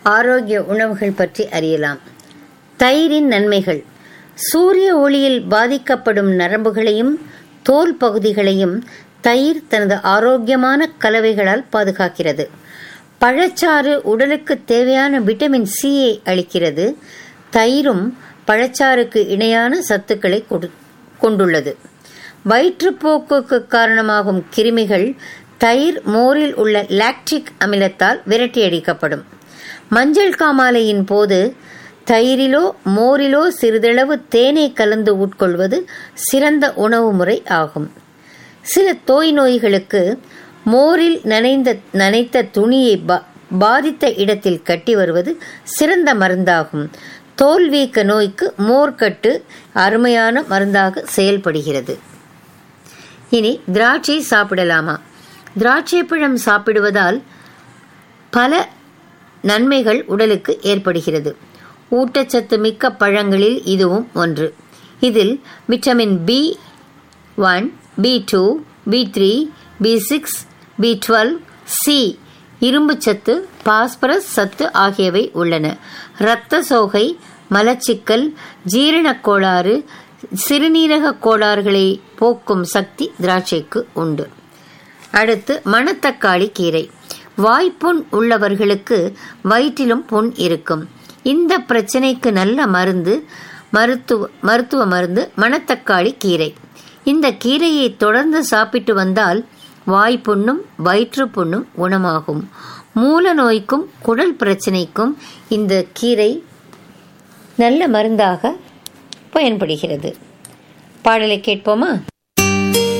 ஆரோக்கிய உணவுகள் பற்றி அறியலாம் தயிரின் நன்மைகள் சூரிய ஒளியில் பாதிக்கப்படும் நரம்புகளையும் தோல் பகுதிகளையும் தயிர் தனது ஆரோக்கியமான கலவைகளால் பாதுகாக்கிறது பழச்சாறு உடலுக்கு தேவையான விட்டமின் சியை அளிக்கிறது தயிரும் பழச்சாறுக்கு இணையான சத்துக்களை கொண்டுள்ளது வயிற்றுப்போக்குக்கு காரணமாகும் கிருமிகள் தயிர் மோரில் உள்ள லாக்டிக் அமிலத்தால் விரட்டியடிக்கப்படும் மஞ்சள் காமாலையின் போது தயிரிலோ மோரிலோ சிறிதளவு தேனை கலந்து உட்கொள்வது சிறந்த உணவு முறை ஆகும் சில தோய் நோய்களுக்கு மோரில் நனைந்த நனைத்த துணியை பாதித்த இடத்தில் கட்டி வருவது சிறந்த மருந்தாகும் தோல்வீக்க நோய்க்கு மோர்க்கட்டு அருமையான மருந்தாக செயல்படுகிறது இனி திராட்சை சாப்பிடலாமா திராட்சை பழம் சாப்பிடுவதால் பல நன்மைகள் உடலுக்கு ஏற்படுகிறது ஊட்டச்சத்து மிக்க பழங்களில் இதுவும் ஒன்று இதில் vitamin B one B two B three B six B twelve C இரும்பு சத்து பாஸ்பரஸ் சத்து ஆகியவை உள்ளன இரத்த சோகை மலச்சிக்கல் ஜீரணக் கோளாறு சிறுநீரக கோளாறுகளை போக்கும் சக்தி திராட்சைக்கு உண்டு அடுத்து மணத்தக்காளி கீரை வாய்ப்புண் உள்ளவர்களுக்கு வயிற்றிலும் புண் இருக்கும் இந்த பிரச்சனைக்கு நல்ல மருந்து மருத்துவ மருத்துவ மருந்து மணத்தக்காளி கீரை இந்த கீரையை தொடர்ந்து சாப்பிட்டு வந்தால் வாய்ப்புண்ணும் வயிற்று புண்ணும் குணமாகும் மூல நோய்க்கும் குடல் பிரச்சனைக்கும் இந்த கீரை நல்ல மருந்தாக பயன்படுகிறது பாடலை கேட்போமா